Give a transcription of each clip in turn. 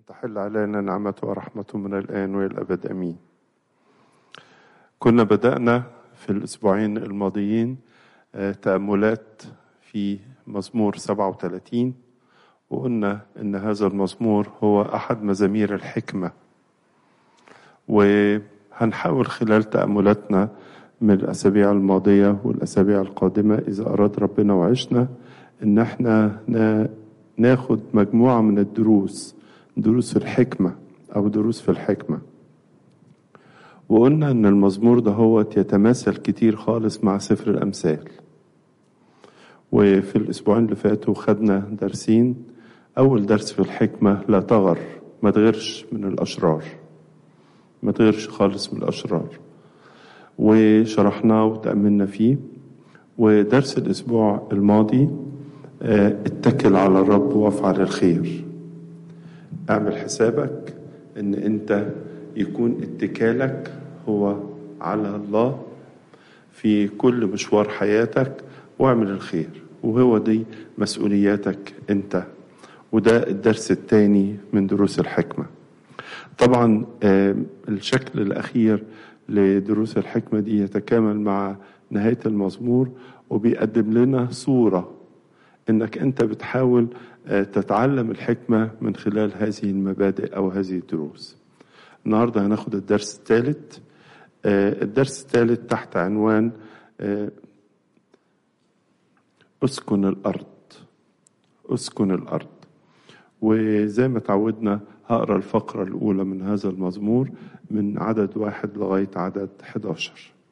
تحل علينا نعمته ورحمته من الآن وإلى الأبد أمين كنا بدأنا في الأسبوعين الماضيين تأملات في مزمور 37 وقلنا إن هذا المزمور هو أحد مزامير الحكمة وهنحاول خلال تأملاتنا من الأسابيع الماضية والأسابيع القادمة إذا أراد ربنا وعشنا إن احنا ناخد مجموعة من الدروس دروس الحكمة أو دروس في الحكمة وقلنا إن المزمور ده هو يتماثل كتير خالص مع سفر الأمثال وفي الأسبوعين اللي فاتوا خدنا درسين أول درس في الحكمة لا تغر ما تغيرش من الأشرار ما تغيرش خالص من الأشرار وشرحناه وتأملنا فيه ودرس الأسبوع الماضي اتكل على الرب وافعل الخير اعمل حسابك ان انت يكون اتكالك هو على الله في كل مشوار حياتك واعمل الخير وهو دي مسؤولياتك انت وده الدرس الثاني من دروس الحكمة طبعا الشكل الأخير لدروس الحكمة دي يتكامل مع نهاية المزمور وبيقدم لنا صورة انك انت بتحاول تتعلم الحكمة من خلال هذه المبادئ او هذه الدروس النهاردة هناخد الدرس الثالث الدرس الثالث تحت عنوان اسكن الارض اسكن الارض وزي ما تعودنا هقرا الفقرة الأولى من هذا المزمور من عدد واحد لغاية عدد 11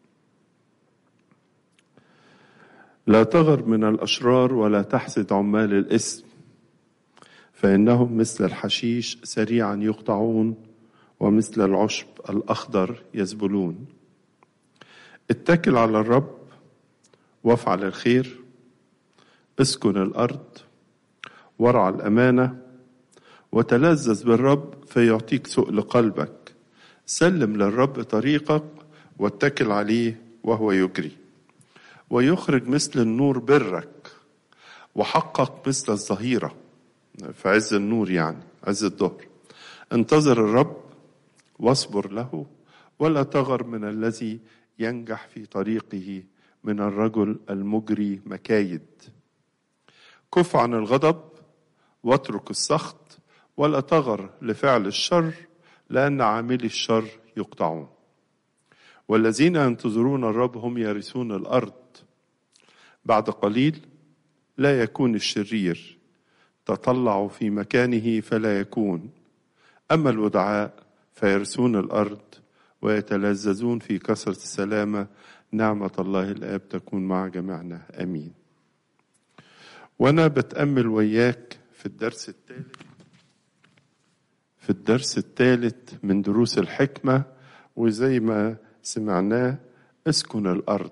لا تغر من الأشرار ولا تحسد عمال الإثم فإنهم مثل الحشيش سريعا يقطعون ومثل العشب الأخضر يذبلون اتكل على الرب وافعل الخير اسكن الأرض وارعى الأمانة وتلذذ بالرب فيعطيك سؤل قلبك سلم للرب طريقك واتكل عليه وهو يجري ويخرج مثل النور برك وحقق مثل الظهيرة في عز النور يعني عز الظهر انتظر الرب واصبر له ولا تغر من الذي ينجح في طريقه من الرجل المجري مكايد كف عن الغضب واترك السخط ولا تغر لفعل الشر لأن عاملي الشر يقطعون والذين ينتظرون الرب هم يرثون الأرض بعد قليل لا يكون الشرير تطلع في مكانه فلا يكون أما الودعاء فيرثون الأرض ويتلذذون في كثرة السلامة نعمة الله الآب تكون مع جميعنا آمين وأنا بتأمل وياك في الدرس الثالث في الدرس الثالث من دروس الحكمة وزي ما سمعناه اسكن الأرض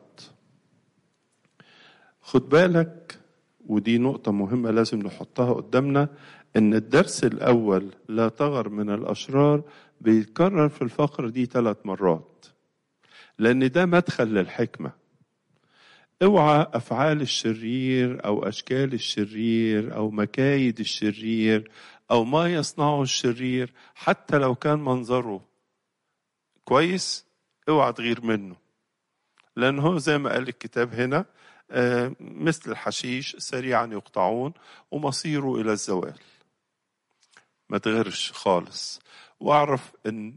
خد بالك ودي نقطة مهمة لازم نحطها قدامنا إن الدرس الأول لا تغر من الأشرار بيتكرر في الفقرة دي ثلاث مرات لأن ده مدخل للحكمة اوعى أفعال الشرير أو أشكال الشرير أو مكايد الشرير أو ما يصنعه الشرير حتى لو كان منظره كويس اوعى تغير منه لأن هو زي ما قال الكتاب هنا مثل الحشيش سريعا يقطعون ومصيره إلى الزوال ما تغيرش خالص واعرف ان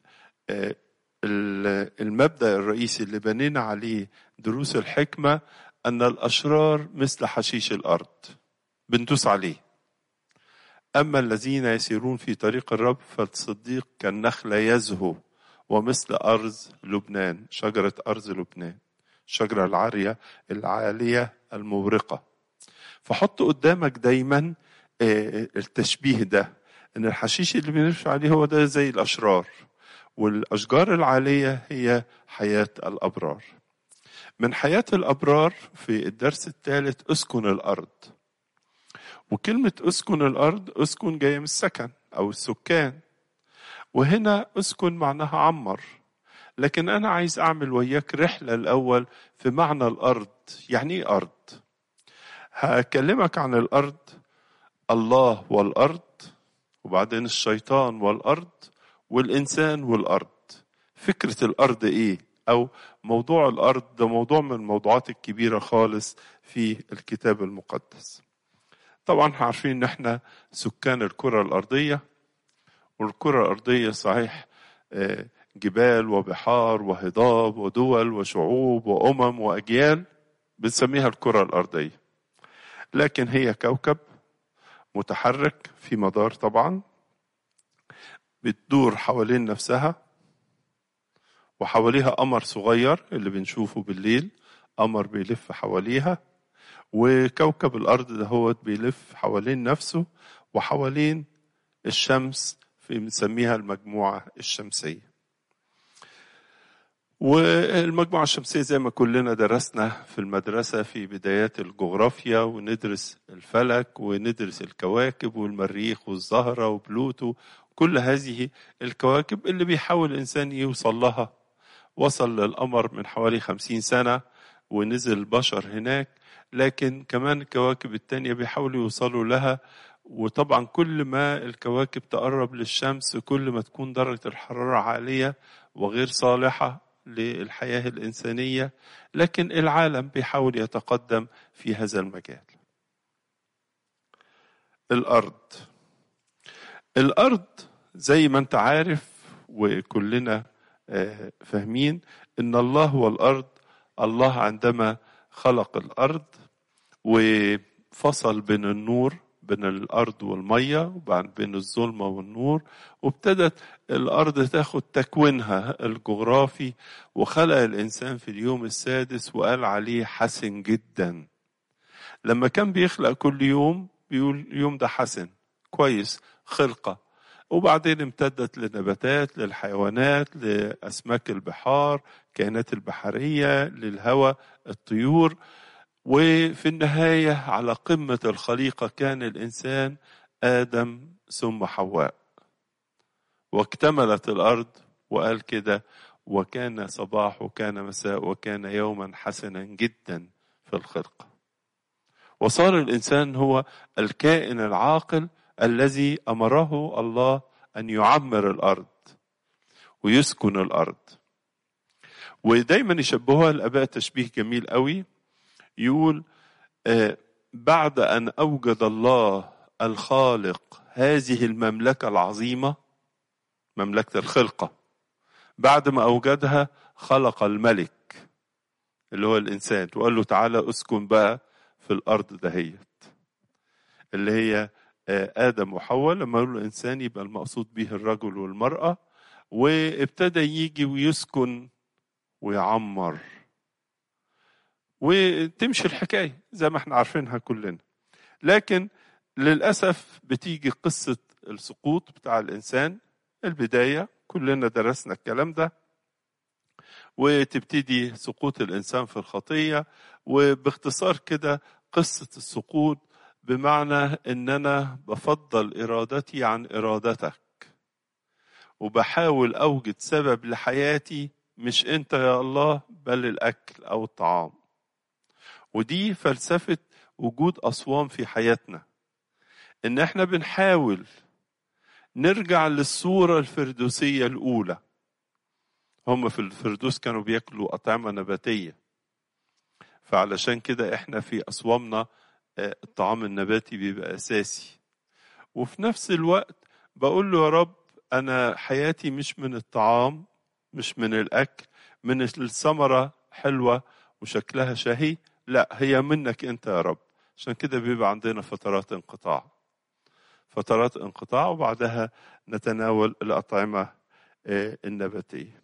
المبدا الرئيسي اللي بنينا عليه دروس الحكمه ان الاشرار مثل حشيش الارض بندوس عليه اما الذين يسيرون في طريق الرب فالصديق كالنخله يزهو ومثل ارز لبنان شجره ارز لبنان الشجره العاريه العاليه المورقه فحط قدامك دايما التشبيه ده ان الحشيش اللي بنمشي عليه هو ده زي الاشرار والاشجار العاليه هي حياه الابرار من حياه الابرار في الدرس الثالث اسكن الارض وكلمه اسكن الارض اسكن جايه من السكن او السكان وهنا اسكن معناها عمر لكن انا عايز اعمل وياك رحله الاول في معنى الارض يعني ايه ارض هكلمك عن الارض الله والارض وبعدين الشيطان والأرض والإنسان والأرض فكرة الأرض إيه أو موضوع الأرض ده موضوع من الموضوعات الكبيرة خالص في الكتاب المقدس طبعا عارفين ان احنا سكان الكرة الأرضية والكرة الأرضية صحيح جبال وبحار وهضاب ودول وشعوب وأمم وأجيال بنسميها الكرة الأرضية لكن هي كوكب متحرك في مدار طبعا بتدور حوالين نفسها وحواليها قمر صغير اللي بنشوفه بالليل قمر بيلف حواليها وكوكب الأرض ده هو بيلف حوالين نفسه وحوالين الشمس في بنسميها المجموعة الشمسية والمجموعة الشمسية زي ما كلنا درسنا في المدرسة في بدايات الجغرافيا وندرس الفلك وندرس الكواكب والمريخ والزهرة وبلوتو كل هذه الكواكب اللي بيحاول الإنسان يوصل لها وصل للقمر من حوالي خمسين سنة ونزل بشر هناك لكن كمان الكواكب التانية بيحاولوا يوصلوا لها وطبعا كل ما الكواكب تقرب للشمس كل ما تكون درجة الحرارة عالية وغير صالحة للحياة الإنسانية لكن العالم بيحاول يتقدم في هذا المجال الأرض الأرض زي ما أنت عارف وكلنا فاهمين إن الله هو الأرض الله عندما خلق الأرض وفصل بين النور بين الأرض والمية وبعد بين الظلمة والنور وابتدت الأرض تاخد تكوينها الجغرافي وخلق الإنسان في اليوم السادس وقال عليه حسن جدا لما كان بيخلق كل يوم بيقول اليوم ده حسن كويس خلقة وبعدين امتدت للنباتات للحيوانات لأسماك البحار كائنات البحرية للهواء الطيور وفي النهاية على قمة الخليقة كان الإنسان آدم ثم حواء واكتملت الأرض وقال كده وكان صباح وكان مساء وكان يوما حسنا جدا في الخلقة وصار الإنسان هو الكائن العاقل الذي أمره الله أن يعمر الأرض ويسكن الأرض ودايما يشبهها الآباء تشبيه جميل قوي يقول بعد أن أوجد الله الخالق هذه المملكة العظيمة مملكة الخلقة بعد ما أوجدها خلق الملك اللي هو الإنسان وقال له تعالى أسكن بقى في الأرض دهيت اللي هي آدم وحواء لما يقول الإنسان يبقى المقصود به الرجل والمرأة وابتدى يجي ويسكن ويعمر وتمشي الحكاية زي ما احنا عارفينها كلنا لكن للأسف بتيجي قصة السقوط بتاع الإنسان البداية كلنا درسنا الكلام ده وتبتدي سقوط الإنسان في الخطية وباختصار كده قصة السقوط بمعنى إن أنا بفضل إرادتي عن إرادتك وبحاول أوجد سبب لحياتي مش أنت يا الله بل الأكل أو الطعام ودي فلسفة وجود أصوام في حياتنا إن إحنا بنحاول نرجع للصورة الفردوسية الأولى هم في الفردوس كانوا بياكلوا أطعمة نباتية فعلشان كده إحنا في أصوامنا الطعام النباتي بيبقى أساسي وفي نفس الوقت بقول له يا رب أنا حياتي مش من الطعام مش من الأكل من الثمرة حلوة وشكلها شهي لا هي منك أنت يا رب عشان كده بيبقى عندنا فترات انقطاع فترات انقطاع وبعدها نتناول الأطعمة النباتية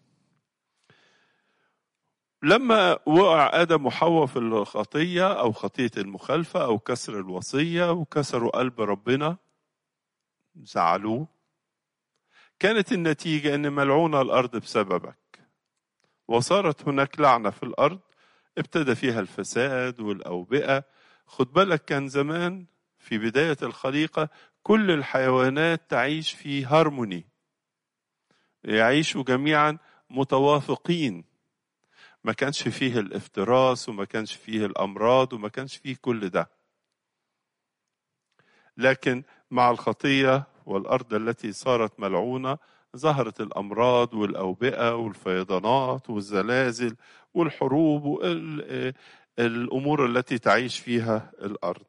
لما وقع آدم وحواء في الخطية أو خطية المخالفة أو كسر الوصية وكسروا قلب ربنا زعلوه كانت النتيجة أن ملعونة الأرض بسببك وصارت هناك لعنة في الأرض ابتدى فيها الفساد والأوبئة خد بالك كان زمان في بداية الخليقة كل الحيوانات تعيش في هارموني يعيشوا جميعا متوافقين ما كانش فيه الافتراس وما كانش فيه الأمراض وما كانش فيه كل ده لكن مع الخطية والأرض التي صارت ملعونة ظهرت الأمراض والأوبئة والفيضانات والزلازل والحروب والأمور التي تعيش فيها الأرض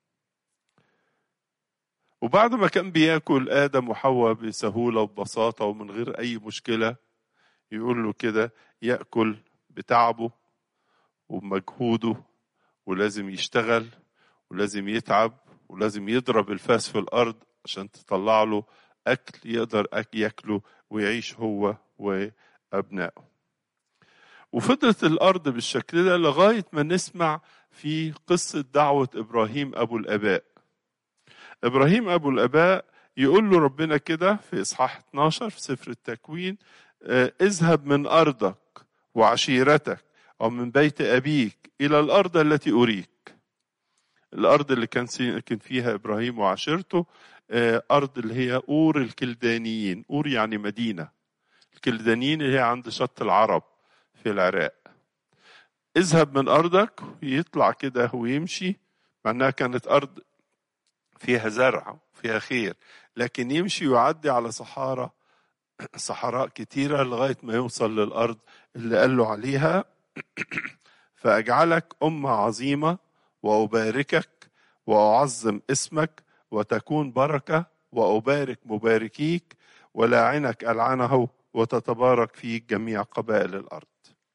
وبعد ما كان بياكل آدم وحواء بسهولة وببساطة ومن غير أي مشكلة يقول له كده يأكل بتعبه وبمجهوده ولازم يشتغل ولازم يتعب ولازم يضرب الفاس في الأرض عشان تطلع له أكل يقدر ياكله ويعيش هو وأبنائه وفضلت الأرض بالشكل ده لغاية ما نسمع في قصة دعوة إبراهيم أبو الآباء إبراهيم أبو الآباء يقول له ربنا كده في إصحاح 12 في سفر التكوين اذهب من أرضك وعشيرتك أو من بيت أبيك إلى الأرض التي أريك الأرض اللي كان ساكن فيها إبراهيم وعشيرته أرض اللي هي أور الكلدانيين أور يعني مدينة الكلدانيين اللي هي عند شط العرب في العراق اذهب من أرضك ويطلع كده ويمشي مع أنها كانت أرض فيها زرع وفيها خير لكن يمشي ويعدي على صحارى صحراء كتيرة لغاية ما يوصل للأرض اللي قال له عليها فأجعلك أمة عظيمة وأباركك وأعظم اسمك وتكون بركة وأبارك مباركيك ولاعنك ألعنه وتتبارك فيك جميع قبائل الأرض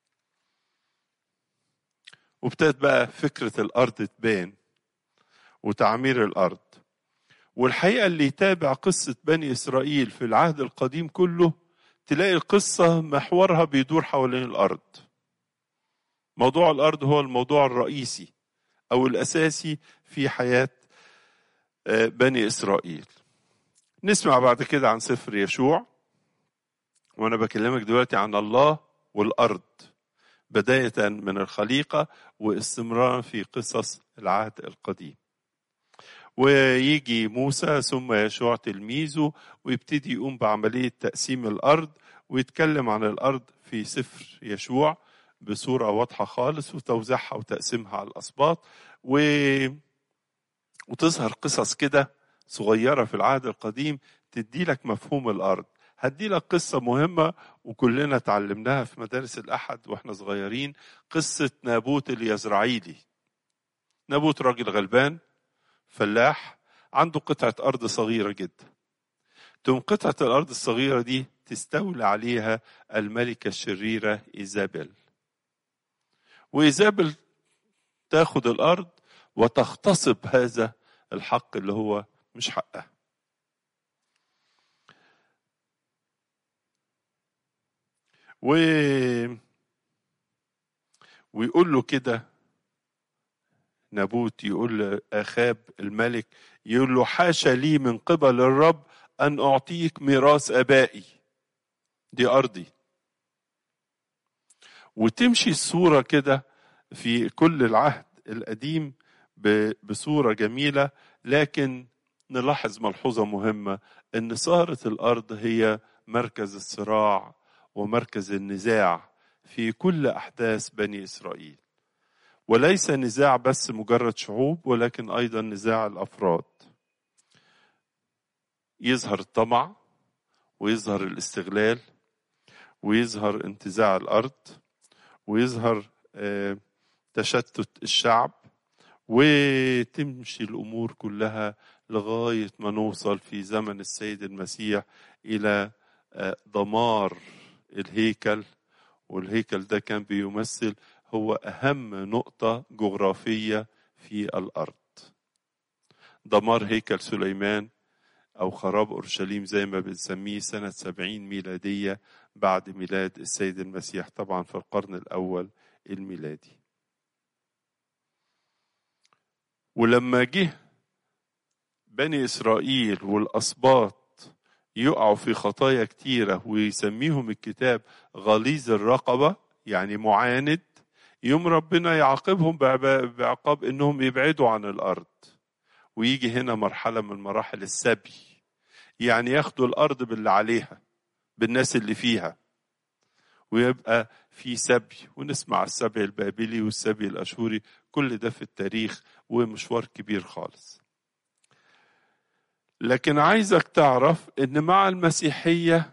وابتدت بقى فكرة الأرض تبان وتعمير الأرض والحقيقة اللي يتابع قصة بني إسرائيل في العهد القديم كله تلاقي القصة محورها بيدور حوالين الأرض موضوع الأرض هو الموضوع الرئيسي أو الأساسي في حياة بني إسرائيل نسمع بعد كده عن سفر يشوع وأنا بكلمك دلوقتي عن الله والأرض بداية من الخليقة واستمرارا في قصص العهد القديم ويجي موسى ثم يشوع تلميذه ويبتدي يقوم بعملية تقسيم الأرض ويتكلم عن الأرض في سفر يشوع بصورة واضحة خالص وتوزيعها وتقسيمها على الأسباط و... وتظهر قصص كده صغيرة في العهد القديم تدي لك مفهوم الأرض هدي لك قصة مهمة وكلنا تعلمناها في مدارس الأحد وإحنا صغيرين قصة نابوت اليزرعيلي نابوت راجل غلبان فلاح عنده قطعة أرض صغيرة جدا تقوم قطعة الأرض الصغيرة دي تستولى عليها الملكة الشريرة إيزابل وإيزابل تاخد الأرض وتغتصب هذا الحق اللي هو مش حقها و ويقول له كده نابوت يقول لأخاب الملك يقول له حاشا لي من قبل الرب أن أعطيك ميراث آبائي دي أرضي وتمشي الصورة كده في كل العهد القديم بصورة جميلة لكن نلاحظ ملحوظة مهمة أن صارت الأرض هي مركز الصراع ومركز النزاع في كل أحداث بني إسرائيل وليس نزاع بس مجرد شعوب ولكن أيضا نزاع الأفراد يظهر الطمع ويظهر الاستغلال ويظهر انتزاع الأرض ويظهر تشتت الشعب وتمشي الامور كلها لغايه ما نوصل في زمن السيد المسيح الى دمار الهيكل والهيكل ده كان بيمثل هو اهم نقطه جغرافيه في الارض دمار هيكل سليمان او خراب اورشليم زي ما بنسميه سنه سبعين ميلاديه بعد ميلاد السيد المسيح طبعا في القرن الاول الميلادي ولما جه بني اسرائيل والاسباط يقعوا في خطايا كتيره ويسميهم الكتاب غليظ الرقبه يعني معاند يوم ربنا يعاقبهم بعقاب انهم يبعدوا عن الارض ويجي هنا مرحله من مراحل السبي يعني ياخدوا الارض باللي عليها بالناس اللي فيها ويبقى في سبي ونسمع السبي البابلي والسبي الاشوري كل ده في التاريخ ومشوار كبير خالص لكن عايزك تعرف ان مع المسيحيه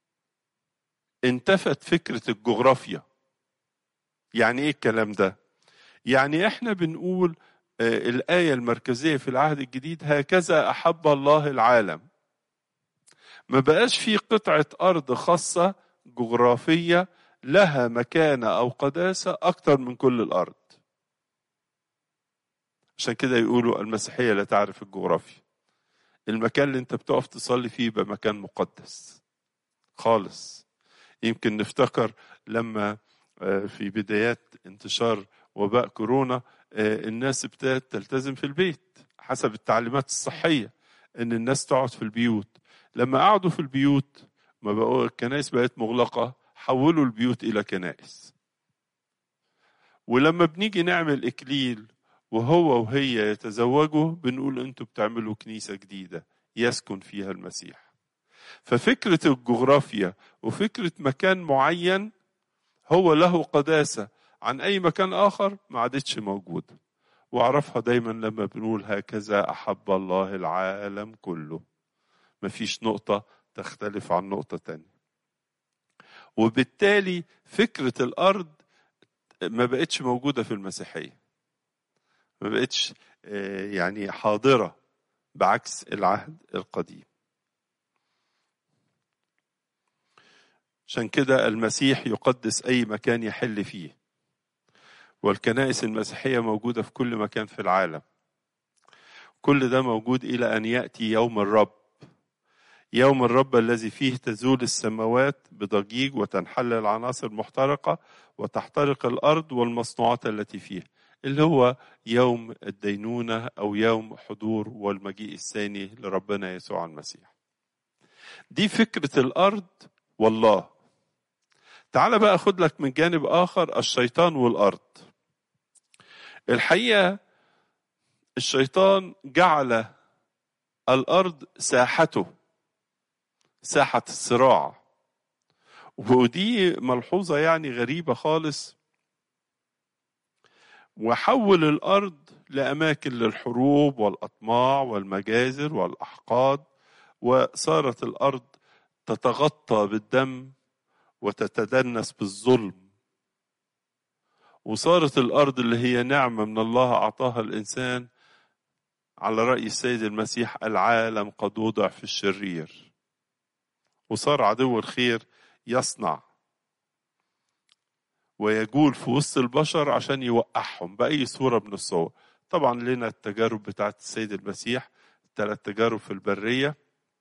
انتفت فكره الجغرافيا يعني ايه الكلام ده يعني احنا بنقول آه، الايه المركزيه في العهد الجديد هكذا احب الله العالم ما بقاش في قطعه ارض خاصه جغرافيه لها مكانه او قداسه اكتر من كل الارض عشان كده يقولوا المسيحيه لا تعرف الجغرافيا المكان اللي انت بتقف تصلي فيه يبقى مكان مقدس خالص يمكن نفتكر لما آه، في بدايات انتشار وباء كورونا آه، الناس ابتدت تلتزم في البيت حسب التعليمات الصحية ان الناس تقعد في البيوت لما قعدوا في البيوت ما بقوا الكنائس بقت مغلقة حولوا البيوت إلى كنائس ولما بنيجي نعمل إكليل وهو وهي يتزوجوا بنقول انتوا بتعملوا كنيسة جديدة يسكن فيها المسيح ففكرة الجغرافيا وفكرة مكان معين هو له قداسة عن أي مكان آخر ما عادتش موجودة واعرفها دايما لما بنقول هكذا أحب الله العالم كله مفيش نقطة تختلف عن نقطة تانية وبالتالي فكرة الأرض ما بقتش موجودة في المسيحية ما بقتش آه، يعني حاضرة بعكس العهد القديم عشان كده المسيح يقدس أي مكان يحل فيه والكنائس المسيحية موجودة في كل مكان في العالم كل ده موجود إلى أن يأتي يوم الرب يوم الرب الذي فيه تزول السماوات بضجيج وتنحل العناصر المحترقة وتحترق الأرض والمصنوعات التي فيها اللي هو يوم الدينونة أو يوم حضور والمجيء الثاني لربنا يسوع المسيح دي فكرة الأرض والله تعال بقى خد لك من جانب آخر الشيطان والأرض الحقيقة الشيطان جعل الأرض ساحته ساحة الصراع ودي ملحوظة يعني غريبة خالص وحول الأرض لأماكن للحروب والأطماع والمجازر والأحقاد وصارت الأرض تتغطى بالدم وتتدنس بالظلم وصارت الأرض اللي هي نعمة من الله أعطاها الإنسان على رأي السيد المسيح العالم قد وضع في الشرير وصار عدو الخير يصنع ويجول في وسط البشر عشان يوقعهم بأي صورة من الصور طبعا لنا التجارب بتاعت السيد المسيح ثلاث تجارب في البرية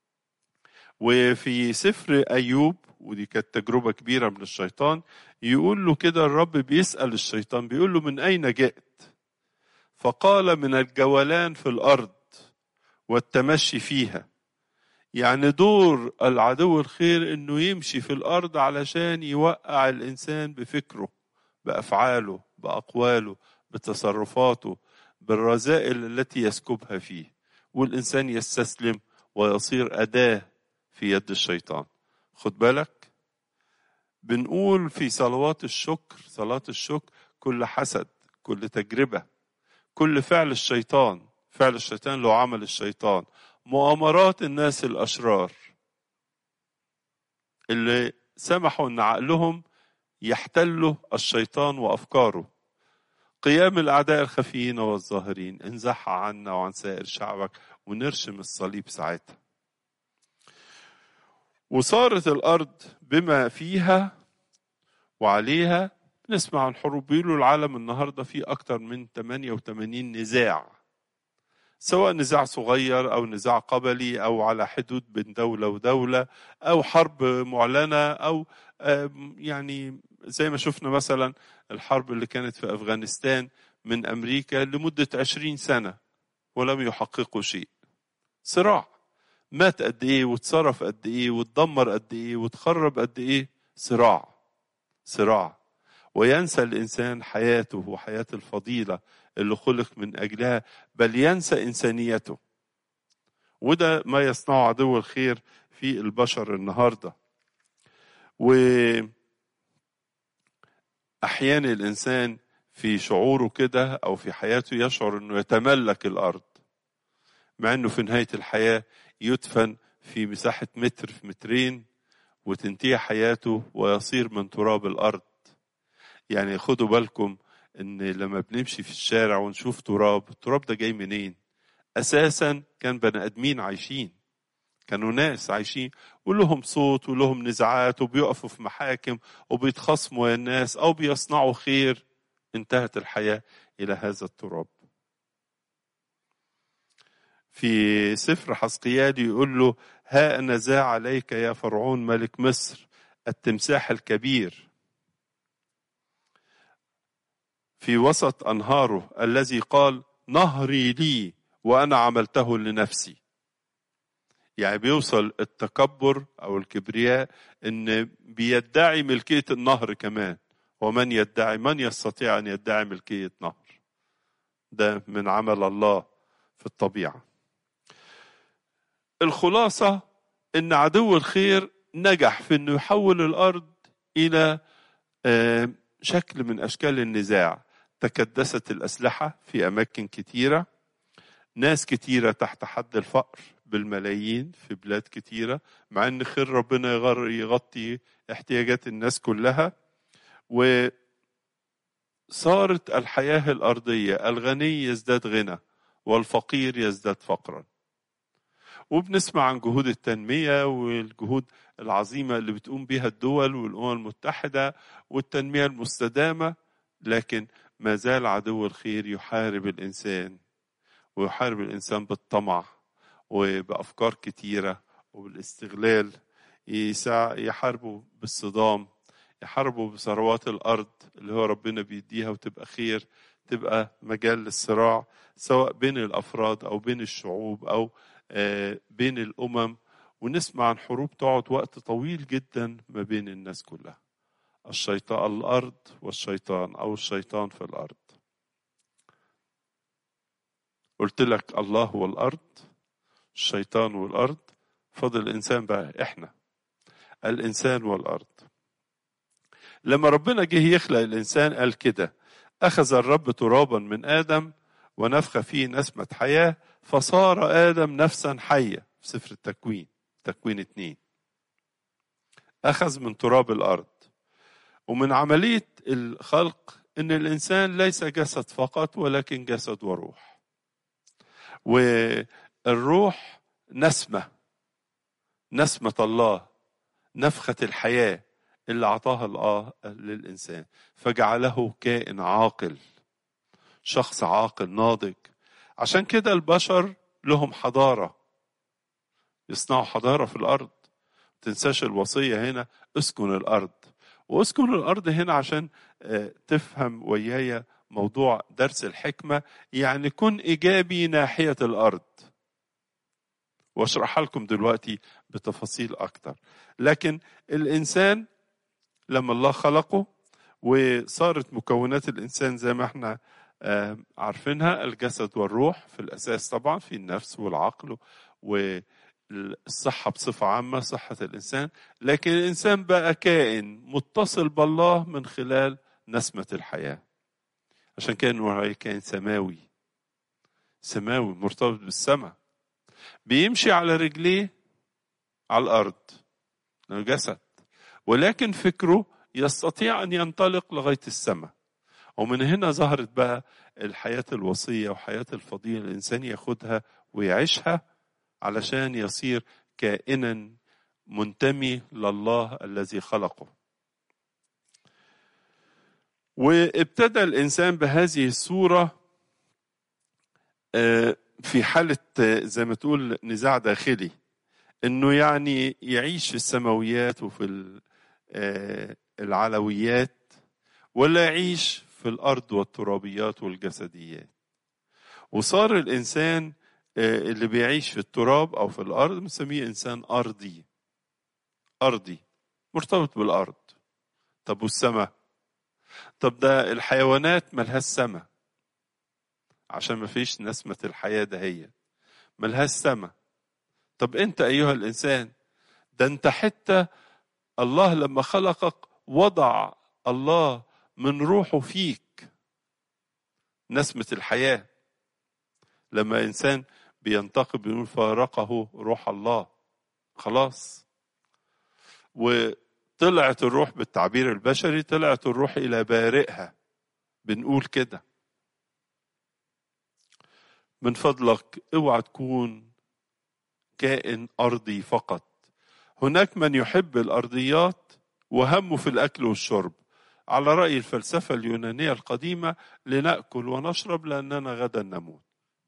وفي سفر أيوب ودي كانت تجربة كبيرة من الشيطان يقول له كده الرب بيسأل الشيطان بيقول له من أين جئت فقال من الجولان في الأرض والتمشي فيها يعني دور العدو الخير انه يمشي في الارض علشان يوقع الانسان بفكره بافعاله باقواله بتصرفاته بالرذائل التي يسكبها فيه والانسان يستسلم ويصير اداه في يد الشيطان خد بالك بنقول في صلوات الشكر صلاه الشكر كل حسد كل تجربه كل فعل الشيطان فعل الشيطان له عمل الشيطان مؤامرات الناس الاشرار اللي سمحوا ان عقلهم يحتلوا الشيطان وافكاره قيام الاعداء الخفيين والظاهرين انزح عنا وعن سائر شعبك ونرشم الصليب ساعتها وصارت الارض بما فيها وعليها نسمع عن حروب بيقولوا العالم النهارده فيه اكتر من 88 نزاع سواء نزاع صغير او نزاع قبلي او على حدود بين دوله ودوله او حرب معلنه او يعني زي ما شفنا مثلا الحرب اللي كانت في افغانستان من امريكا لمده عشرين سنه ولم يحققوا شيء صراع مات قد ايه واتصرف قد ايه واتدمر قد ايه وتخرب قد ايه صراع صراع وينسى الانسان حياته وحياه الفضيله اللي خلق من اجلها بل ينسى انسانيته وده ما يصنعه عدو الخير في البشر النهارده و احيانا الانسان في شعوره كده او في حياته يشعر انه يتملك الارض مع انه في نهايه الحياه يدفن في مساحة متر في مترين وتنتهي حياته ويصير من تراب الأرض يعني خدوا بالكم ان لما بنمشي في الشارع ونشوف تراب التراب ده جاي منين اساسا كان بني ادمين عايشين كانوا ناس عايشين ولهم صوت ولهم نزاعات وبيقفوا في محاكم وبيتخاصموا يا الناس او بيصنعوا خير انتهت الحياه الى هذا التراب في سفر حسقيال يقول له ها أنا ذا عليك يا فرعون ملك مصر التمساح الكبير في وسط أنهاره الذي قال نهري لي وأنا عملته لنفسي يعني بيوصل التكبر أو الكبرياء إن بيدعي ملكية النهر كمان ومن يدعي من يستطيع أن يدعي ملكية نهر ده من عمل الله في الطبيعة الخلاصة إن عدو الخير نجح في إنه يحول الأرض إلى شكل من أشكال النزاع تكدست الأسلحة في أماكن كتيرة ناس كتيرة تحت حد الفقر بالملايين في بلاد كتيرة مع إن خير ربنا يغطي احتياجات الناس كلها وصارت الحياة الأرضية الغني يزداد غنى والفقير يزداد فقرا وبنسمع عن جهود التنمية والجهود العظيمة اللي بتقوم بها الدول والأمم المتحدة والتنمية المستدامة لكن ما زال عدو الخير يحارب الإنسان ويحارب الإنسان بالطمع وبأفكار كتيرة وبالاستغلال يحاربوا بالصدام يحاربوا بثروات الأرض اللي هو ربنا بيديها وتبقى خير تبقى مجال للصراع سواء بين الأفراد أو بين الشعوب أو بين الأمم ونسمع عن حروب تقعد وقت طويل جدا ما بين الناس كلها الشيطان الأرض والشيطان أو الشيطان في الأرض قلت لك الله هو الأرض الشيطان والأرض فضل الإنسان بقى إحنا الإنسان والأرض لما ربنا جه يخلق الإنسان قال كده أخذ الرب ترابا من آدم ونفخ فيه نسمة حياة فصار آدم نفسا حية في سفر التكوين تكوين اتنين أخذ من تراب الأرض ومن عملية الخلق إن الإنسان ليس جسد فقط ولكن جسد وروح والروح نسمة نسمة الله نفخة الحياة اللي أعطاها الله للإنسان فجعله كائن عاقل شخص عاقل ناضج عشان كده البشر لهم حضارة يصنعوا حضارة في الأرض تنساش الوصية هنا اسكن الأرض واسكن الأرض هنا عشان تفهم وياي موضوع درس الحكمة يعني كن إيجابي ناحية الأرض واشرحها لكم دلوقتي بتفاصيل أكتر لكن الإنسان لما الله خلقه وصارت مكونات الإنسان زي ما احنا عارفينها الجسد والروح في الأساس طبعا في النفس والعقل والصحة بصفة عامة صحة الإنسان لكن الإنسان بقى كائن متصل بالله من خلال نسمة الحياة عشان كان كائن سماوي سماوي مرتبط بالسماء بيمشي على رجليه على الأرض جسد ولكن فكره يستطيع أن ينطلق لغاية السماء ومن هنا ظهرت بقى الحياة الوصية وحياة الفضيلة الإنسان ياخدها ويعيشها علشان يصير كائنا منتمي لله الذي خلقه وابتدى الإنسان بهذه الصورة في حالة زي ما تقول نزاع داخلي انه يعني يعيش في السماويات وفي العلويات ولا يعيش في الارض والترابيات والجسديات وصار الانسان اللي بيعيش في التراب او في الارض بنسميه انسان ارضي ارضي مرتبط بالارض طب والسماء طب ده الحيوانات ملهاش سماء عشان ما فيش نسمة الحياة دهيت ملهاش سماء طب انت ايها الانسان ده انت حتى الله لما خلقك وضع الله من روحه فيك نسمة الحياة لما إنسان بينتقل بيقول فارقه روح الله خلاص وطلعت الروح بالتعبير البشري طلعت الروح إلى بارئها بنقول كده من فضلك اوعى تكون كائن أرضي فقط هناك من يحب الأرضيات وهمه في الأكل والشرب على رأي الفلسفة اليونانية القديمة لنأكل ونشرب لأننا غدا نموت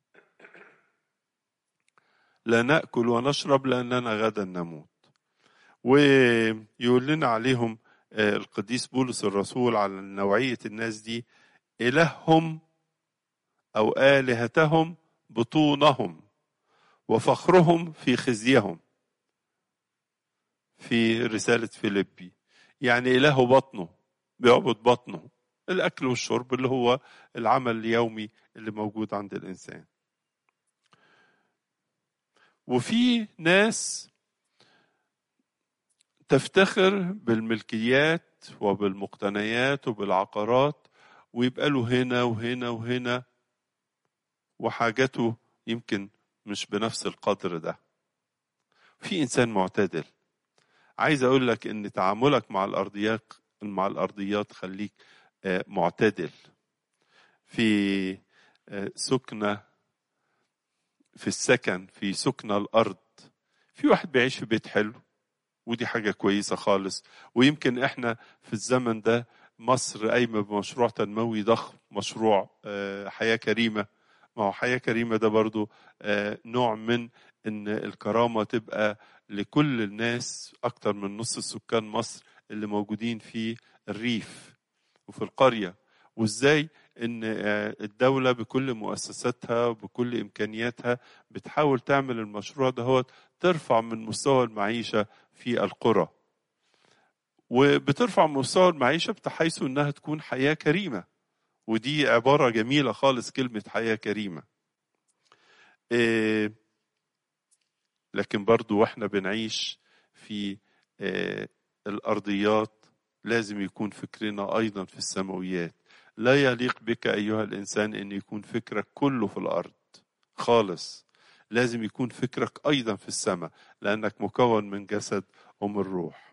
لا نأكل ونشرب لأننا غدا نموت ويقول لنا عليهم القديس بولس الرسول على نوعية الناس دي إلههم أو آلهتهم بطونهم وفخرهم في خزيهم في رسالة فيليبي يعني إله بطنه بيعبد بطنه الأكل والشرب اللي هو العمل اليومي اللي موجود عند الإنسان وفي ناس تفتخر بالملكيات وبالمقتنيات وبالعقارات ويبقى له هنا وهنا وهنا وحاجته يمكن مش بنفس القدر ده في انسان معتدل عايز اقول لك ان تعاملك مع الارضيات مع الارضيات خليك معتدل في سكنه في السكن في سكن الارض في واحد بيعيش في بيت حلو ودي حاجة كويسة خالص ويمكن احنا في الزمن ده مصر قايمة بمشروع تنموي ضخم مشروع حياة كريمة ما هو حياة كريمة ده برضو نوع من ان الكرامة تبقى لكل الناس اكتر من نص السكان مصر اللي موجودين في الريف وفي القرية وازاي ان الدولة بكل مؤسساتها وبكل امكانياتها بتحاول تعمل المشروع ده هو ترفع من مستوى المعيشة في القرى وبترفع مستوى المعيشة بحيث انها تكون حياة كريمة ودي عبارة جميلة خالص كلمة حياة كريمة إيه لكن برضو واحنا بنعيش في إيه الأرضيات لازم يكون فكرنا أيضا في السماويات لا يليق بك أيها الإنسان أن يكون فكرك كله في الأرض خالص لازم يكون فكرك أيضا في السماء لأنك مكون من جسد ومن روح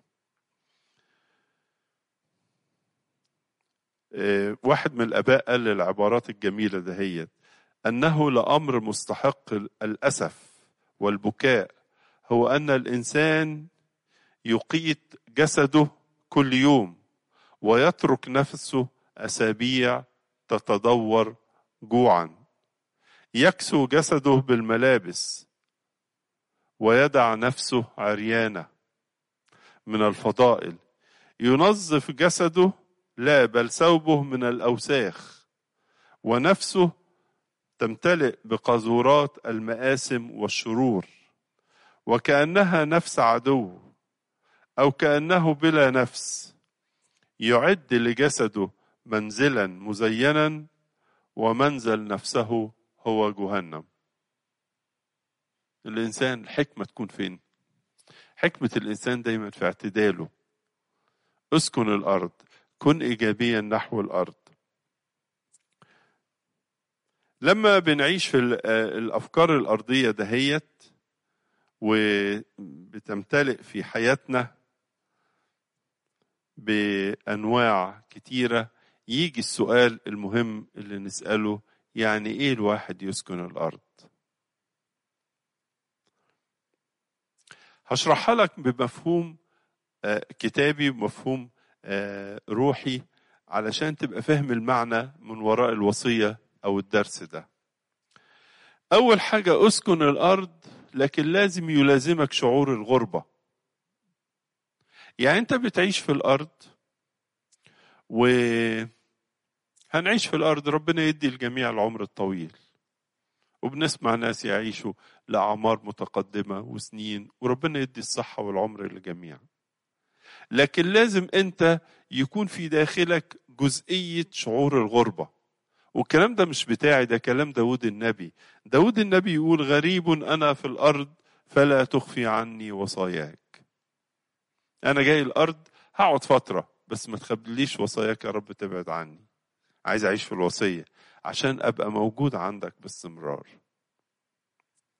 واحد من الآباء قال العبارات الجميلة دهيت أنه لأمر مستحق الأسف والبكاء هو أن الإنسان يقيت جسده كل يوم ويترك نفسه أسابيع تتدور جوعا يكسو جسده بالملابس ويدع نفسه عريانة من الفضائل ينظف جسده لا بل ثوبه من الأوساخ ونفسه تمتلئ بقاذورات المآسم والشرور وكأنها نفس عدو أو كأنه بلا نفس يعد لجسده منزلا مزينا ومنزل نفسه هو جهنم الإنسان الحكمة تكون فين حكمة الإنسان دايما في اعتداله اسكن الأرض كن إيجابيا نحو الأرض لما بنعيش في الأفكار الأرضية دهيت وبتمتلئ في حياتنا بأنواع كتيرة يجي السؤال المهم اللي نسأله يعني إيه الواحد يسكن الأرض هشرحها لك بمفهوم كتابي بمفهوم روحي علشان تبقى فاهم المعنى من وراء الوصية أو الدرس ده أول حاجة أسكن الأرض لكن لازم يلازمك شعور الغربة يعني أنت بتعيش في الأرض و هنعيش في الأرض ربنا يدي الجميع العمر الطويل وبنسمع ناس يعيشوا لأعمار متقدمة وسنين وربنا يدي الصحة والعمر للجميع لكن لازم أنت يكون في داخلك جزئية شعور الغربة والكلام ده مش بتاعي ده كلام داود النبي داود النبي يقول غريب أنا في الأرض فلا تخفي عني وصاياك أنا جاي الأرض هقعد فترة بس ما تخبليش وصاياك يا رب تبعد عني عايز أعيش في الوصية عشان أبقى موجود عندك باستمرار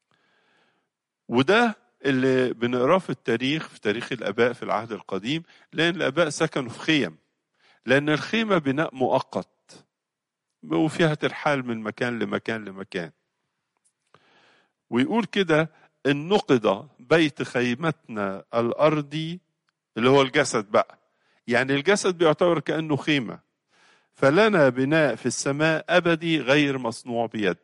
وده اللي بنقراه في التاريخ في تاريخ الآباء في العهد القديم لأن الآباء سكنوا في خيم لأن الخيمة بناء مؤقت وفيها ترحال من مكان لمكان لمكان ويقول كده إن نقض بيت خيمتنا الأرضي اللي هو الجسد بقى يعني الجسد بيعتبر كأنه خيمة فلنا بناء في السماء أبدي غير مصنوع بيد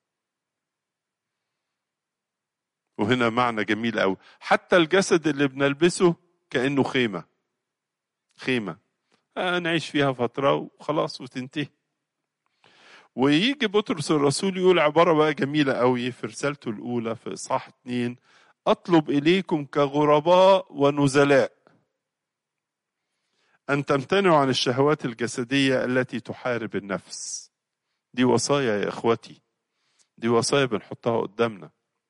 وهنا معنى جميل قوي حتى الجسد اللي بنلبسه كأنه خيمة خيمة آه نعيش فيها فترة وخلاص وتنتهي ويجي بطرس الرسول يقول عبارة بقى جميلة قوي في رسالته الأولى في إصحاح اتنين أطلب إليكم كغرباء ونزلاء أن تمتنعوا عن الشهوات الجسدية التي تحارب النفس دي وصايا يا إخوتي دي وصايا بنحطها قدامنا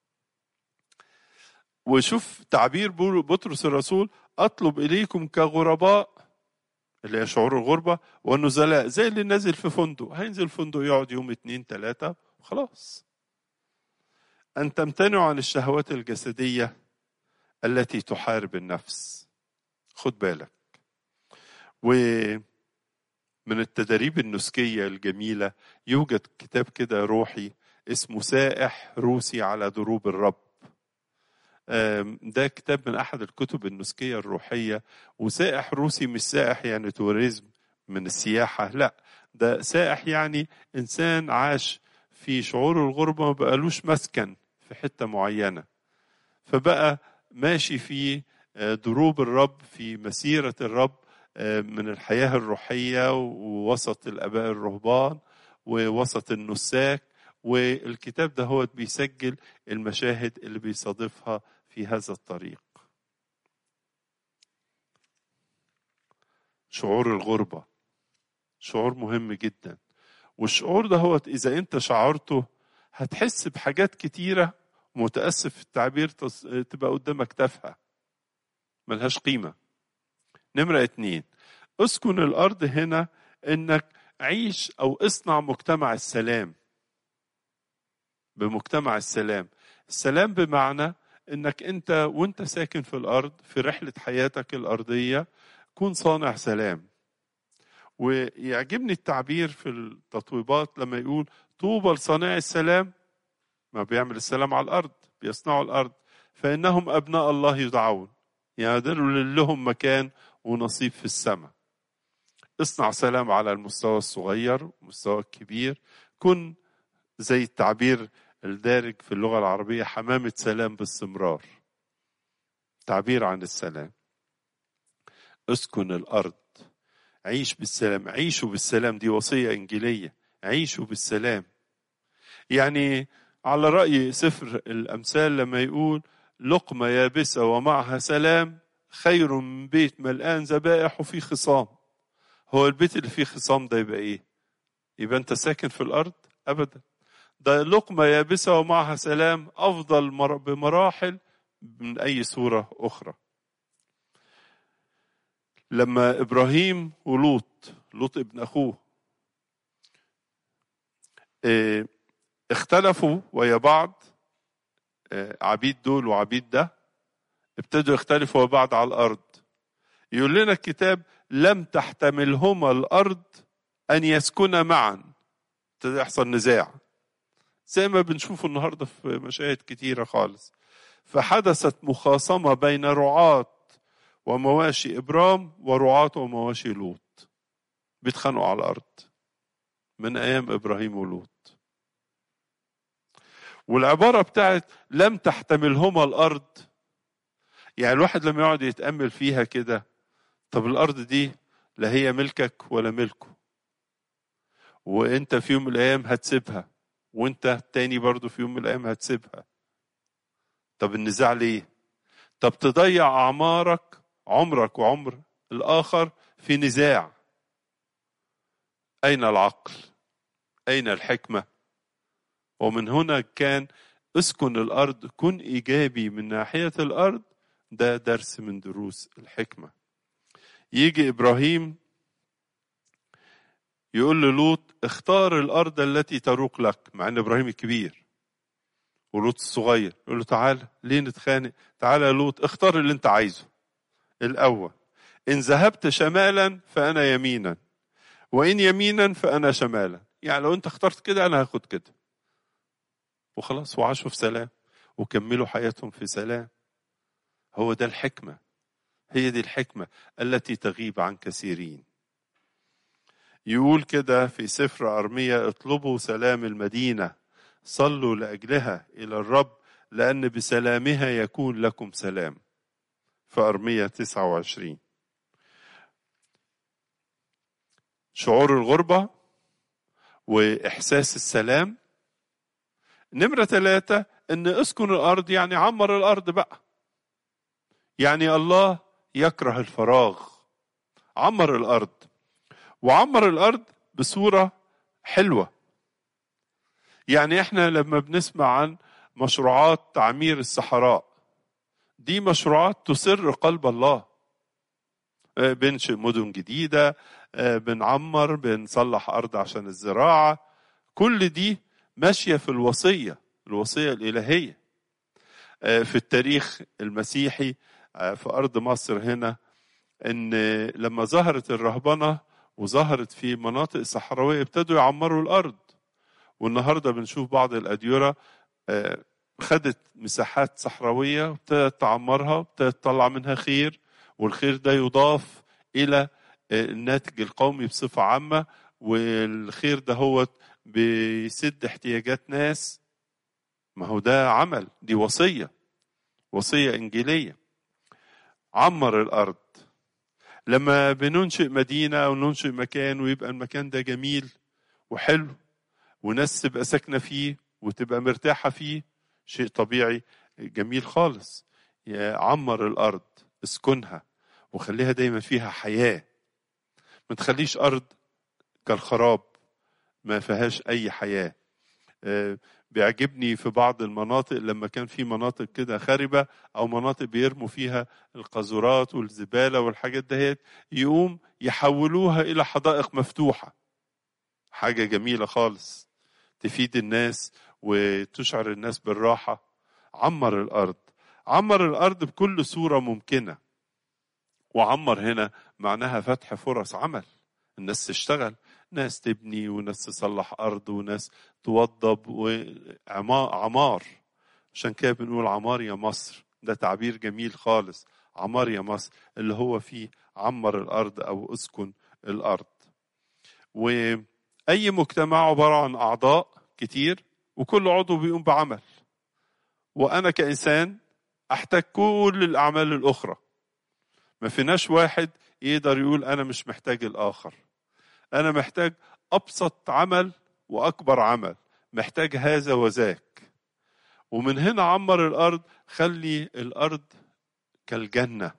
وشوف تعبير بطرس الرسول أطلب إليكم كغرباء اللي هي شعور الغربة والنزلاء زي اللي نازل في فندق هينزل فندق يقعد يوم اتنين تلاتة وخلاص أن تمتنعوا عن الشهوات الجسدية التي تحارب النفس خد بالك ومن التدريب النسكية الجميلة يوجد كتاب كده روحي اسمه سائح روسي على دروب الرب ده كتاب من أحد الكتب النسكية الروحية وسائح روسي مش سائح يعني توريزم من السياحة لا ده سائح يعني إنسان عاش في شعور الغربة ما بقالوش مسكن في حتة معينة فبقى ماشي في دروب الرب في مسيرة الرب من الحياة الروحية ووسط الآباء الرهبان ووسط النساك والكتاب ده هو بيسجل المشاهد اللي بيصادفها في هذا الطريق شعور الغربة شعور مهم جدا والشعور ده هو إذا أنت شعرته هتحس بحاجات كتيرة متأسف في التعبير تبقى قدامك تافهة ملهاش قيمة نمرة اتنين اسكن الأرض هنا إنك عيش أو اصنع مجتمع السلام بمجتمع السلام السلام بمعنى انك انت وانت ساكن في الارض في رحله حياتك الارضيه كن صانع سلام ويعجبني التعبير في التطويبات لما يقول طوبى لصانع السلام ما بيعمل السلام على الارض بيصنعوا الارض فانهم ابناء الله يدعون يعني دول لهم مكان ونصيب في السماء اصنع سلام على المستوى الصغير والمستوى الكبير كن زي التعبير الدارج في اللغة العربية حمامة سلام باستمرار تعبير عن السلام اسكن الأرض عيش بالسلام عيشوا بالسلام دي وصية إنجيلية عيشوا بالسلام يعني على رأي سفر الأمثال لما يقول لقمة يابسة ومعها سلام خير من بيت ملآن ذبائح وفيه خصام هو البيت اللي فيه خصام ده يبقى ايه يبقى انت ساكن في الارض ابدا ده لقمة يابسة ومعها سلام أفضل بمراحل من أي صورة أخرى لما إبراهيم ولوط لوط ابن أخوه اختلفوا ويا بعض عبيد دول وعبيد ده ابتدوا يختلفوا ويا بعض على الأرض يقول لنا الكتاب لم تحتملهما الأرض أن يسكنا معا ابتدى يحصل نزاع زي ما بنشوفه النهارده في مشاهد كتيرة خالص فحدثت مخاصمة بين رعاة ومواشي إبرام ورعاة ومواشي لوط بيتخانقوا على الأرض من أيام إبراهيم ولوط والعبارة بتاعت لم تحتملهما الأرض يعني الواحد لما يقعد يتأمل فيها كده طب الأرض دي لا هي ملكك ولا ملكه وانت في يوم من الأيام هتسيبها وانت تاني برضو في يوم من الايام هتسيبها طب النزاع ليه طب تضيع اعمارك عمرك وعمر الاخر في نزاع اين العقل اين الحكمه ومن هنا كان اسكن الارض كن ايجابي من ناحيه الارض ده درس من دروس الحكمه يجي ابراهيم يقول للوط اختار الارض التي تروق لك مع ان ابراهيم الكبير ولوط الصغير يقول له تعالى ليه نتخانق تعالى يا لوط اختار اللي انت عايزه الاول ان ذهبت شمالا فانا يمينا وان يمينا فانا شمالا يعني لو انت اخترت كده انا هاخد كده وخلاص وعاشوا في سلام وكملوا حياتهم في سلام هو ده الحكمه هي دي الحكمه التي تغيب عن كثيرين يقول كده في سفر ارميا اطلبوا سلام المدينه صلوا لاجلها الى الرب لان بسلامها يكون لكم سلام في ارميا 29 شعور الغربه واحساس السلام نمره ثلاثه ان اسكن الارض يعني عمر الارض بقى يعني الله يكره الفراغ عمر الارض وعمر الارض بصوره حلوه يعني احنا لما بنسمع عن مشروعات تعمير الصحراء دي مشروعات تسر قلب الله بنشئ مدن جديده بنعمر بنصلح ارض عشان الزراعه كل دي ماشيه في الوصيه الوصيه الالهيه في التاريخ المسيحي في ارض مصر هنا ان لما ظهرت الرهبنه وظهرت في مناطق صحراويه ابتدوا يعمروا الارض والنهارده بنشوف بعض الاديره خدت مساحات صحراويه وابتدت تعمرها وابتدت تطلع منها خير والخير ده يضاف الى الناتج القومي بصفه عامه والخير ده هو بيسد احتياجات ناس ما هو ده عمل دي وصيه وصيه انجيليه عمر الارض لما بننشئ مدينه او ننشئ مكان ويبقى المكان ده جميل وحلو وناس تبقى ساكنه فيه وتبقى مرتاحه فيه شيء طبيعي جميل خالص عمر الارض اسكنها وخليها دايما فيها حياه ما تخليش ارض كالخراب ما فيهاش اي حياه بيعجبني في بعض المناطق لما كان في مناطق كده خاربه او مناطق بيرموا فيها القاذورات والزباله والحاجات دهيت يقوم يحولوها الى حدائق مفتوحه حاجه جميله خالص تفيد الناس وتشعر الناس بالراحه عمر الارض عمر الارض بكل صوره ممكنه وعمر هنا معناها فتح فرص عمل الناس تشتغل ناس تبني وناس تصلح ارض وناس توضب وعمار عشان كده بنقول عمار يا مصر ده تعبير جميل خالص عمار يا مصر اللي هو فيه عمر الارض او اسكن الارض واي مجتمع عباره عن اعضاء كتير وكل عضو بيقوم بعمل وانا كانسان احتاج كل الاعمال الاخرى ما فيناش واحد يقدر يقول انا مش محتاج الاخر انا محتاج ابسط عمل واكبر عمل محتاج هذا وذاك ومن هنا عمر الارض خلي الارض كالجنه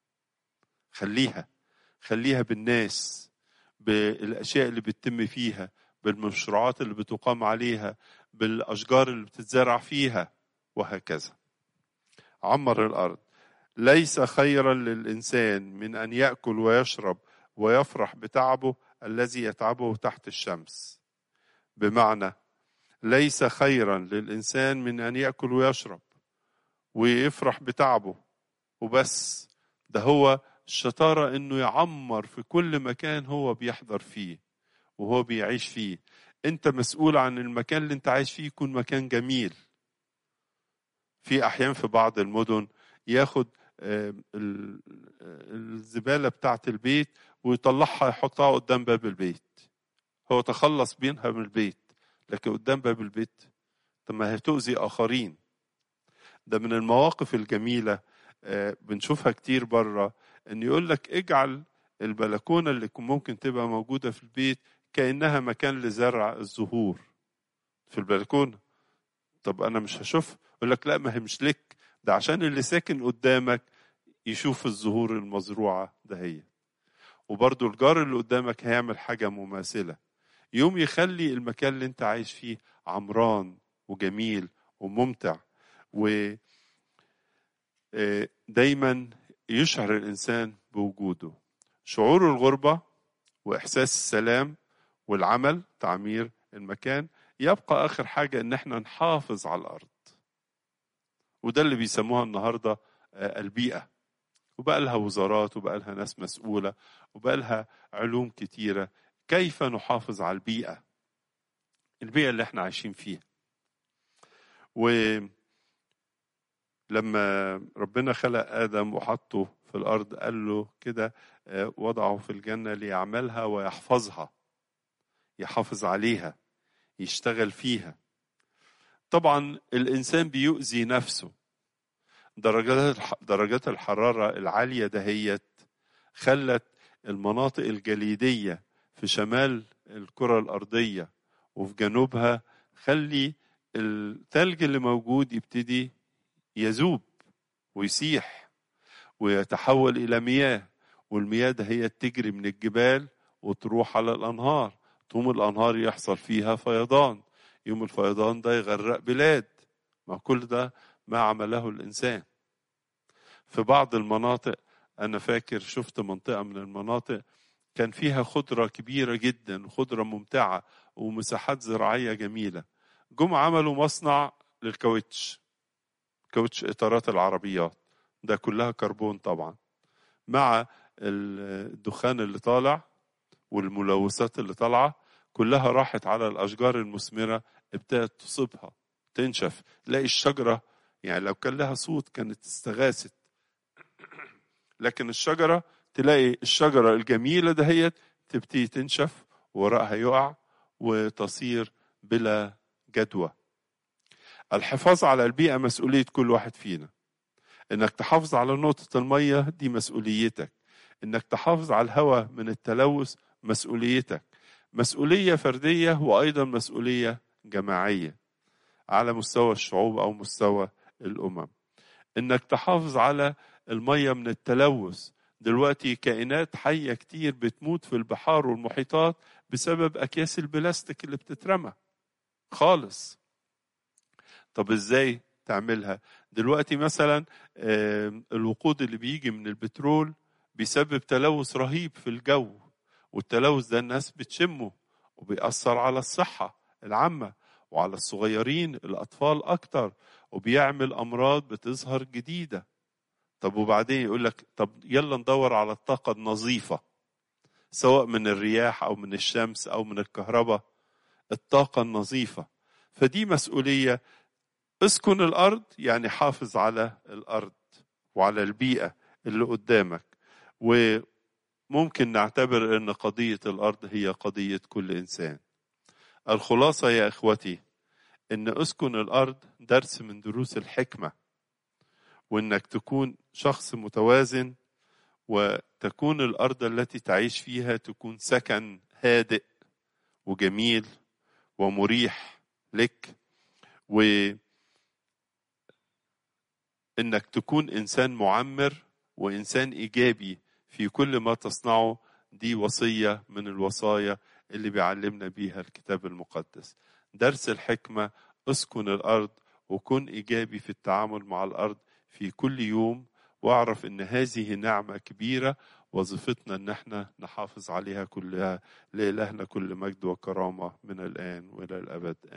خليها خليها بالناس بالاشياء اللي بتتم فيها بالمشروعات اللي بتقام عليها بالاشجار اللي بتتزرع فيها وهكذا عمر الارض ليس خيرا للانسان من ان ياكل ويشرب ويفرح بتعبه الذي يتعبه تحت الشمس بمعنى ليس خيرا للانسان من ان ياكل ويشرب ويفرح بتعبه وبس ده هو الشطاره انه يعمر في كل مكان هو بيحضر فيه وهو بيعيش فيه انت مسؤول عن المكان اللي انت عايش فيه يكون مكان جميل في احيان في بعض المدن ياخد الزباله بتاعت البيت ويطلعها يحطها قدام باب البيت هو تخلص بينها من البيت لكن قدام باب البيت طب ما هي تؤذي اخرين ده من المواقف الجميله بنشوفها كتير بره ان يقول لك اجعل البلكونه اللي ممكن تبقى موجوده في البيت كانها مكان لزرع الزهور في البلكونه طب انا مش هشوف يقول لك لا ما هي مش لك ده عشان اللي ساكن قدامك يشوف الزهور المزروعه دهيت وبرضو الجار اللي قدامك هيعمل حاجة مماثلة يوم يخلي المكان اللي انت عايش فيه عمران وجميل وممتع و دايما يشعر الإنسان بوجوده شعور الغربة وإحساس السلام والعمل تعمير المكان يبقى آخر حاجة إن احنا نحافظ على الأرض وده اللي بيسموها النهارده البيئة وبقى لها وزارات وبقى لها ناس مسؤولة وبقى لها علوم كتيرة كيف نحافظ على البيئة البيئة اللي احنا عايشين فيها ولما ربنا خلق آدم وحطه في الأرض قال له كده وضعه في الجنة ليعملها ويحفظها يحافظ عليها يشتغل فيها طبعا الإنسان بيؤذي نفسه درجات درجات الحرارة العالية دهيت خلت المناطق الجليدية في شمال الكرة الأرضية وفي جنوبها خلي الثلج اللي موجود يبتدي يذوب ويسيح ويتحول إلى مياه والمياه ده هي تجري من الجبال وتروح على الأنهار تقوم الأنهار يحصل فيها فيضان يوم الفيضان ده يغرق بلاد ما كل ده ما عمله الإنسان في بعض المناطق أنا فاكر شفت منطقة من المناطق كان فيها خضرة كبيرة جدا خضرة ممتعة ومساحات زراعية جميلة جم عملوا مصنع للكاوتش كاوتش إطارات العربيات ده كلها كربون طبعا مع الدخان اللي طالع والملوثات اللي طالعة كلها راحت على الأشجار المثمرة ابتدت تصيبها تنشف تلاقي الشجرة يعني لو كان لها صوت كانت استغاثت لكن الشجرة تلاقي الشجرة الجميلة دهيت تبتدي تنشف وراءها يقع وتصير بلا جدوى الحفاظ على البيئة مسؤولية كل واحد فينا انك تحافظ على نقطة المية دي مسؤوليتك انك تحافظ على الهواء من التلوث مسؤوليتك مسؤولية فردية وأيضا مسؤولية جماعية على مستوى الشعوب أو مستوى الأمم إنك تحافظ على المية من التلوث دلوقتي كائنات حية كتير بتموت في البحار والمحيطات بسبب أكياس البلاستيك اللي بتترمى خالص طب إزاي تعملها دلوقتي مثلا الوقود اللي بيجي من البترول بيسبب تلوث رهيب في الجو والتلوث ده الناس بتشمه وبيأثر على الصحة العامة وعلى الصغيرين الأطفال أكتر وبيعمل أمراض بتظهر جديدة طب وبعدين يقول لك طب يلا ندور على الطاقة النظيفة سواء من الرياح أو من الشمس أو من الكهرباء الطاقة النظيفة فدي مسؤولية اسكن الأرض يعني حافظ على الأرض وعلى البيئة اللي قدامك وممكن نعتبر أن قضية الأرض هي قضية كل إنسان الخلاصة يا إخوتي أن أسكن الأرض درس من دروس الحكمة وأنك تكون شخص متوازن وتكون الأرض التي تعيش فيها تكون سكن هادئ وجميل ومريح لك و انك تكون انسان معمر وانسان ايجابي في كل ما تصنعه دي وصيه من الوصايا اللي بيعلمنا بيها الكتاب المقدس درس الحكمه اسكن الارض وكن ايجابي في التعامل مع الارض في كل يوم واعرف ان هذه نعمه كبيره وظيفتنا ان احنا نحافظ عليها كلها لالهنا كل مجد وكرامه من الان والى الابد